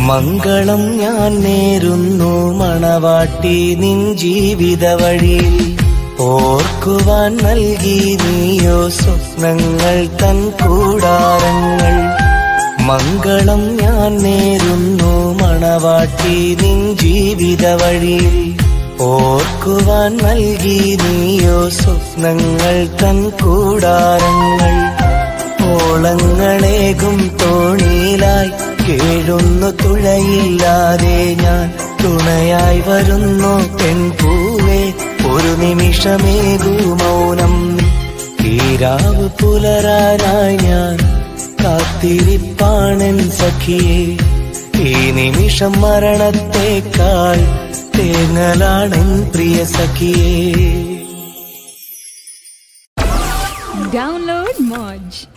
മംഗളം ഞാൻ നേരുന്നു മണവാട്ടി നിൻ ജീവിത വഴിയിൽ ഓർക്കുവാൻ നൽകി നീയോ സ്വപ്നങ്ങൾ തൻ കൂടാരങ്ങൾ മംഗളം ഞാൻ നേരുന്നു മണവാട്ടി നിൻ ജീവിത വഴിയിൽ ഓർക്കുവാൻ നൽകി നീയോ സ്വപ്നങ്ങൾ തൻ കൂടാരങ്ങൾ ഓളങ്ങളേകും തോണിയിലായി കേഴുന്നു തുഴയില്ലാതെ ഞാൻ തുണയായി വരുന്നു പെൺപൂവേ ഒരു നിമിഷമേകൂ മൗനം തീരാവ് പുലരാനായി ഞാൻ കാത്തിരിപ്പാണെൻ സഖിയെ ഈ നിമിഷം മരണത്തേക്കാൾ തേങ്ങലാണെൻ പ്രിയ സഖിയേ Download Moj.